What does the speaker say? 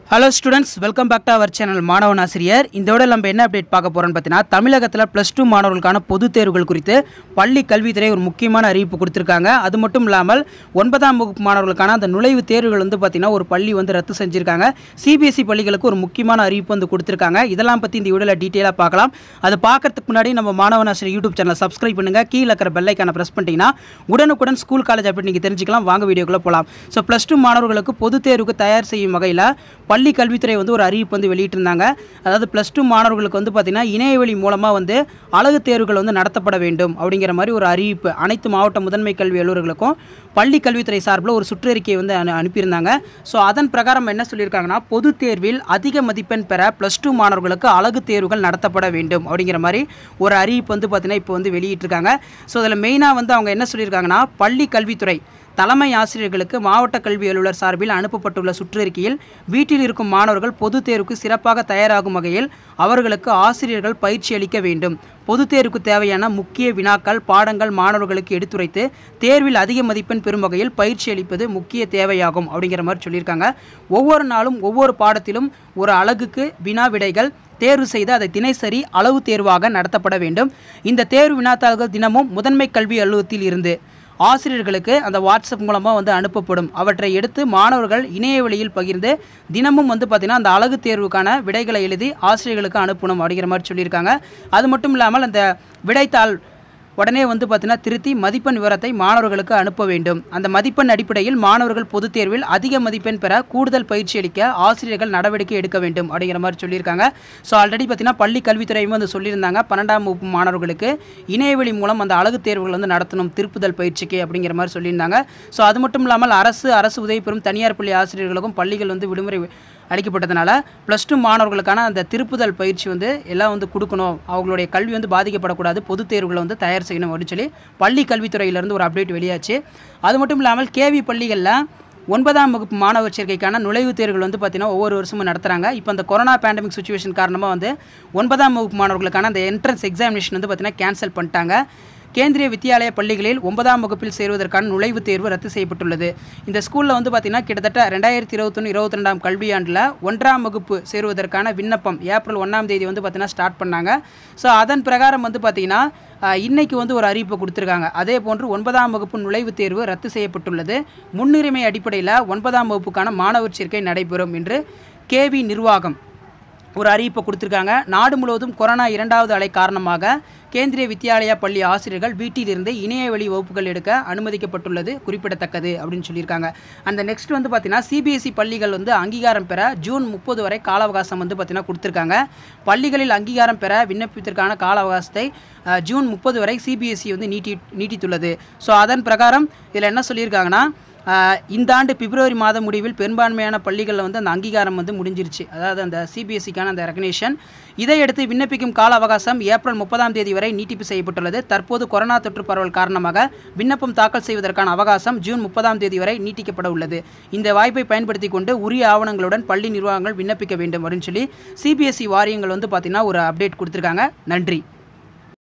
hello students welcome back to our channel மாணவன் ஆசிரியர் இதோட நம்ம என்ன அப்டேட் பார்க்க போகிறோம்னு பார்த்தீங்கன்னா தமிழகத்தில் ப்ளஸ் டூ மாணவர்களுக்கான பொதுத் தேர்வுகள் குறித்து பள்ளி கல்வித்துறை ஒரு முக்கியமான அறிவிப்பு கொடுத்துருக்காங்க அது மட்டும் இல்லாமல் ஒன்பதாம் வகுப்பு மாணவர்களுக்கான அந்த நுழைவுத் தேர்வுகள் வந்து பார்த்திங்கன்னா ஒரு பள்ளி வந்து ரத்து செஞ்சுருக்காங்க சிபிஎஸ்சி பள்ளிகளுக்கு ஒரு முக்கியமான அறிவிப்பு வந்து கொடுத்துருக்காங்க இதெல்லாம் பற்றி இந்த வீடியோவில் டீட்டெயிலாக பார்க்கலாம் அது பார்க்கறதுக்கு முன்னாடி நம்ம மாணவன் ஆசிரியர் யூடியூப் சேனலை சப்ஸ்கிரைப் பண்ணுங்கள் கீழே இருக்கிற பெல்லைக்கான ப்ரெஸ் பண்ணிட்டீங்கன்னா உடனுக்குடன் ஸ்கூல் காலேஜ் அப்படி நீங்கள் தெரிஞ்சுக்கலாம் வாங்க வீடியோக்குள்ளே போகலாம் ஸோ ப்ளஸ் டூ மாணவர்களுக்கு பொதுத் தேர்வுக்கு தயார் செய்யும் வகையில் பள்ளி கல்வித்துறை வந்து ஒரு அறிவிப்பு வந்து வெளியிட்டிருந்தாங்க அதாவது ப்ளஸ் டூ மாணவர்களுக்கு வந்து பார்த்திங்கன்னா இணையவழி மூலமாக வந்து அழகு தேர்வுகள் வந்து நடத்தப்பட வேண்டும் அப்படிங்கிற மாதிரி ஒரு அறிவிப்பு அனைத்து மாவட்ட முதன்மை கல்வி அலுவலர்களுக்கும் பள்ளி கல்வித்துறை சார்பில் ஒரு சுற்றறிக்கையை வந்து அனு அனுப்பியிருந்தாங்க ஸோ அதன் பிரகாரம் என்ன சொல்லியிருக்காங்கன்னா பொதுத் தேர்வில் அதிக மதிப்பெண் பெற ப்ளஸ் டூ மாணவர்களுக்கு அழகு தேர்வுகள் நடத்தப்பட வேண்டும் அப்படிங்கிற மாதிரி ஒரு அறிவிப்பு வந்து பார்த்திங்கன்னா இப்போ வந்து வெளியிட்டிருக்காங்க ஸோ அதில் மெயினாக வந்து அவங்க என்ன சொல்லியிருக்காங்கன்னா பள்ளி கல்வித்துறை தலைமை ஆசிரியர்களுக்கு மாவட்ட கல்வி அலுவலர் சார்பில் அனுப்பப்பட்டுள்ள சுற்றறிக்கையில் வீட்டில் இருக்கும் மாணவர்கள் பொதுத் தேர்வுக்கு சிறப்பாக தயாராகும் வகையில் அவர்களுக்கு ஆசிரியர்கள் பயிற்சி அளிக்க வேண்டும் பொதுத் தேர்வுக்கு தேவையான முக்கிய வினாக்கள் பாடங்கள் மாணவர்களுக்கு எடுத்துரைத்து தேர்வில் அதிக மதிப்பெண் பெறும் வகையில் பயிற்சி அளிப்பது முக்கிய தேவையாகும் அப்படிங்கிற மாதிரி சொல்லியிருக்காங்க ஒவ்வொரு நாளும் ஒவ்வொரு பாடத்திலும் ஒரு அலகுக்கு வினா விடைகள் தேர்வு செய்து அதை தினசரி அளவு தேர்வாக நடத்தப்பட வேண்டும் இந்த தேர்வு வினாத்தாள்கள் தினமும் முதன்மை கல்வி அலுவலகத்தில் இருந்து ஆசிரியர்களுக்கு அந்த வாட்ஸ்அப் மூலமாக வந்து அனுப்பப்படும் அவற்றை எடுத்து மாணவர்கள் இணைய வழியில் பகிர்ந்து தினமும் வந்து பார்த்திங்கன்னா அந்த அழகு தேர்வுக்கான விடைகளை எழுதி ஆசிரியர்களுக்கு அனுப்பணும் அப்படிங்கிற மாதிரி சொல்லியிருக்காங்க அது மட்டும் இல்லாமல் அந்த விடைத்தாள் உடனே வந்து பார்த்தீங்கன்னா திருத்தி மதிப்பெண் விவரத்தை மாணவர்களுக்கு அனுப்ப வேண்டும் அந்த மதிப்பெண் அடிப்படையில் மாணவர்கள் பொதுத் தேர்வில் அதிக மதிப்பெண் பெற கூடுதல் பயிற்சி அளிக்க ஆசிரியர்கள் நடவடிக்கை எடுக்க வேண்டும் அப்படிங்கிற மாதிரி சொல்லியிருக்காங்க ஸோ ஆல்ரெடி பார்த்தீங்கன்னா பள்ளி கல்வித்துறையும் வந்து சொல்லியிருந்தாங்க பன்னெண்டாம் வகுப்பு மாணவர்களுக்கு இணையவழி மூலம் அந்த அழகு தேர்வுகள் வந்து நடத்தணும் திருப்புதல் பயிற்சிக்கு அப்படிங்கிற மாதிரி சொல்லியிருந்தாங்க ஸோ அது மட்டும் இல்லாமல் அரசு அரசு உதவி பெறும் தனியார் பள்ளி ஆசிரியர்களுக்கும் பள்ளிகள் வந்து விடுமுறை அளிக்கப்பட்டதுனால ப்ளஸ் டூ மாணவர்களுக்கான அந்த திருப்புதல் பயிற்சி வந்து எல்லாம் வந்து கொடுக்கணும் அவங்களுடைய கல்வி வந்து பாதிக்கப்படக்கூடாது பொதுத் தேர்வுகளை வந்து தயார் செய்யணும் அப்படின்னு சொல்லி பள்ளி கல்வித்துறையிலேருந்து ஒரு அப்டேட் வெளியாச்சு அது மட்டும் இல்லாமல் கேவி பள்ளிகளில் ஒன்பதாம் வகுப்பு மாணவர் சேர்க்கைக்கான நுழைவுத் தேர்வுகள் வந்து பார்த்திங்கன்னா ஒவ்வொரு வருஷமும் நடத்துகிறாங்க இப்போ அந்த கொரோனா பேண்டமிக் சுச்சுவேஷன் காரணமாக வந்து ஒன்பதாம் வகுப்பு மாணவர்களுக்கான அந்த என்ட்ரன்ஸ் எக்ஸாமினேஷன் வந்து பார்த்திங்கன்னா கேன்சல் பண்ணிட்டாங்க கேந்திரிய வித்தியாலய பள்ளிகளில் ஒன்பதாம் வகுப்பில் சேருவதற்கான நுழைவுத் தேர்வு ரத்து செய்யப்பட்டுள்ளது இந்த ஸ்கூலில் வந்து பார்த்திங்கன்னா கிட்டத்தட்ட ரெண்டாயிரத்தி இருபத்தொன்று இருபத்தி ரெண்டாம் கல்வியாண்டில் ஒன்றாம் வகுப்பு சேருவதற்கான விண்ணப்பம் ஏப்ரல் ஒன்றாம் தேதி வந்து பார்த்திங்கன்னா ஸ்டார்ட் பண்ணாங்க ஸோ அதன் பிரகாரம் வந்து பார்த்திங்கன்னா இன்னைக்கு வந்து ஒரு அறிவிப்பு கொடுத்துருக்காங்க அதே போன்று ஒன்பதாம் வகுப்பு நுழைவுத் தேர்வு ரத்து செய்யப்பட்டுள்ளது முன்னுரிமை அடிப்படையில் ஒன்பதாம் வகுப்புக்கான மாணவர் சேர்க்கை நடைபெறும் என்று கேவி நிர்வாகம் ஒரு அறிவிப்பை கொடுத்துருக்காங்க நாடு முழுவதும் கொரோனா இரண்டாவது அலை காரணமாக கேந்திரிய வித்யாலயா பள்ளி ஆசிரியர்கள் வீட்டிலிருந்து இணைய வழி வகுப்புகள் எடுக்க அனுமதிக்கப்பட்டுள்ளது குறிப்பிடத்தக்கது அப்படின்னு சொல்லியிருக்காங்க அந்த நெக்ஸ்ட் வந்து பார்த்தீங்கன்னா சிபிஎஸ்சி பள்ளிகள் வந்து அங்கீகாரம் பெற ஜூன் முப்பது வரை கால அவகாசம் வந்து பார்த்தீங்கன்னா கொடுத்துருக்காங்க பள்ளிகளில் அங்கீகாரம் பெற விண்ணப்பத்திற்கான கால அவகாசத்தை அஹ், ஜூன் முப்பது வரை சிபிஎஸ்சி வந்து நீட்டி நீட்டித்துள்ளது ஸோ அதன் பிரகாரம் இதில் என்ன சொல்லியிருக்காங்கன்னா ஆஹ் இந்த ஆண்டு பிப்ரவரி மாத முடிவில் பெரும்பான்மையான பள்ளிகளில் வந்து அந்த அங்கீகாரம் வந்து முடிஞ்சிருச்சு அதாவது அந்த சிபிஎஸ்சிக்கான அந்த ரெகனேஷன் இதையடுத்து விண்ணப்பிக்கும் கால அவகாசம் ஏப்ரல் முப்பதாம் தேதி வரை நீட்டிப்பு செய்யப்பட்டுள்ளது தற்போது கொரோனா தொற்று பரவல் காரணமாக விண்ணப்பம் தாக்கல் செய்வதற்கான அவகாசம் ஜூன் முப்பதாம் தேதி வரை நீட்டிக்கப்பட உள்ளது இந்த வாய்ப்பை பயன்படுத்தி கொண்டு உரிய ஆவணங்களுடன் பள்ளி நிர்வாகங்கள் விண்ணப்பிக்க வேண்டும் அப்படின்னு சொல்லி சிபிஎஸ்சி வாரியங்கள் வந்து பார்த்திங்கன்னா ஒரு அப்டேட் கொடுத்துருக்காங்க நன்றி